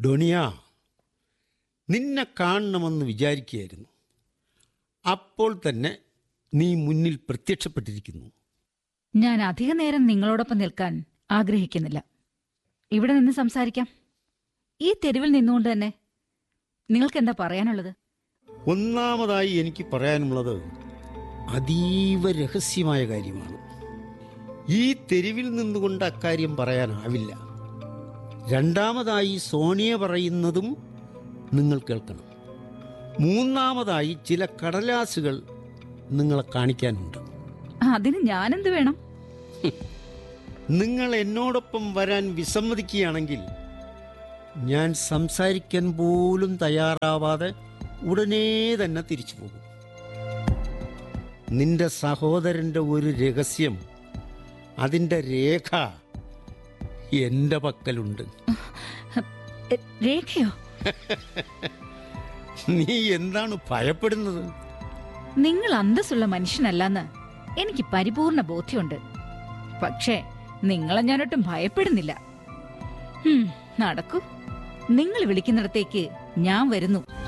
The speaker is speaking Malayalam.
ഡൊണിയ നിന്നെ കാണണമെന്ന് വിചാരിക്കുകയായിരുന്നു അപ്പോൾ തന്നെ നീ മുന്നിൽ പ്രത്യക്ഷപ്പെട്ടിരിക്കുന്നു ഞാൻ അധിക നേരം നിങ്ങളോടൊപ്പം നിൽക്കാൻ ആഗ്രഹിക്കുന്നില്ല ഇവിടെ നിന്ന് സംസാരിക്കാം ഈ തെരുവിൽ നിന്നുകൊണ്ട് തന്നെ നിങ്ങൾക്ക് എന്താ പറയാനുള്ളത് ഒന്നാമതായി എനിക്ക് പറയാനുള്ളത് അതീവ രഹസ്യമായ കാര്യമാണ് ഈ തെരുവിൽ നിന്നുകൊണ്ട് അക്കാര്യം പറയാനാവില്ല രണ്ടാമതായി സോണിയ പറയുന്നതും നിങ്ങൾ കേൾക്കണം മൂന്നാമതായി ചില കടലാസുകൾ നിങ്ങളെ കാണിക്കാനുണ്ട് അതിന് ഞാനെന്ത് വേണം നിങ്ങൾ എന്നോടൊപ്പം വരാൻ വിസമ്മതിക്കുകയാണെങ്കിൽ ഞാൻ സംസാരിക്കാൻ പോലും തയ്യാറാവാതെ ഉടനെ തന്നെ തിരിച്ചു പോകും നിന്റെ സഹോദരന്റെ ഒരു രഹസ്യം അതിൻ്റെ രേഖ എൻ്റെ പക്കലുണ്ട് എ, രേഖയോ നീ എന്താണ് ഭയപ്പെടുന്നത് നിങ്ങൾ അന്തസ്സുള്ള മനുഷ്യനല്ലെന്ന് എനിക്ക് പരിപൂർണ ബോധ്യമുണ്ട് പക്ഷേ നിങ്ങളെ ഞാനൊട്ടും ഭയപ്പെടുന്നില്ല ഹും, നടക്കൂ നിങ്ങൾ വിളിക്കുന്നിടത്തേക്ക് ഞാൻ വരുന്നു